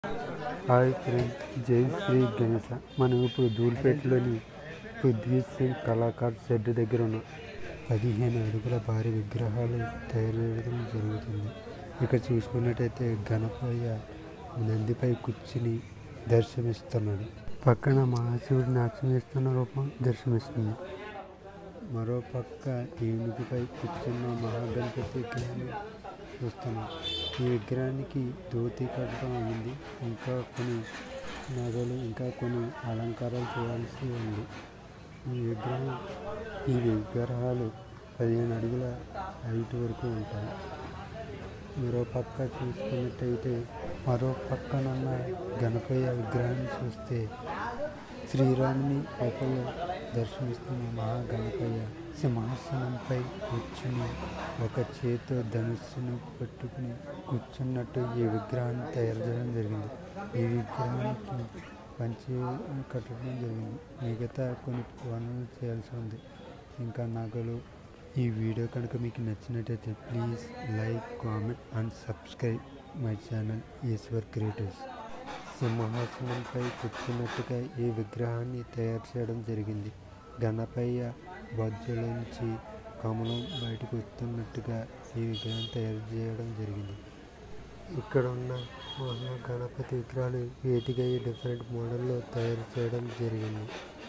hi friends జై శ్రీ గణేశ మనం ఇప్పుడు ధూల్పేటలోని పృథ్వీ సింగ్ కళాకార్ షెడ్ దగ్గర ఉన్నాం పదిహేను అడుగుల భారీ విగ్రహాలు తయారు చేయడం జరుగుతుంది ఇక్కడ చూసుకున్నట్టయితే గణపయ్య నందిపై కూర్చుని దర్శనమిస్తున్నాడు పక్కన మహాశివుడి నాట్యం చేస్తున్న రూపం దర్శనమిస్తుంది మరో పక్క ఏనుగుపై కూర్చున్న మహాగణపతి విగ్రహాన్ని చూస్తున్నాం ఈ విగ్రహానికి ధోతి కట్టడం అయింది ఇంకా కొన్ని నగలు ఇంకా కొన్ని అలంకారాలు చేయాల్సి ఉంది ఈ విగ్రహం ఈ విగ్రహాలు పదిహేను అడుగుల హైట్ వరకు ఉంటాయి మరో పక్క చూసుకున్నట్టయితే మరో పక్కనున్న గణపయ్య విగ్రహాన్ని చూస్తే శ్రీరాముని రూపంలో దర్శనమిస్తున్న మహాగణపయ్య సింహాసనంపై కూర్చుని ఒక చేతితో ధనుస్సును పట్టుకుని కూర్చున్నట్టు ఈ విగ్రహాన్ని తయారు చేయడం జరిగింది ఈ విగ్రహానికి పంచి కట్టడం జరిగింది మిగతా కొన్ని పనులు చేయాల్సి ఉంది ఇంకా నగలు ఈ వీడియో కనుక మీకు నచ్చినట్టయితే please like comment and subscribe my channel Eshwar creatives సింహాసనంపై కూర్చున్నట్టుగా ఈ విగ్రహాన్ని తయారు చేయడం జరిగింది గణపయ్య బొజ్జలోంచి కమలం బయటకు వస్తున్నట్టుగా ఈ విగ్రహం తయారు చేయడం జరిగింది ఇక్కడ ఉన్న మహా గణపతి విగ్రహాలు వేటిగా డిఫరెంట్ మోడల్లో తయారు చేయడం జరిగింది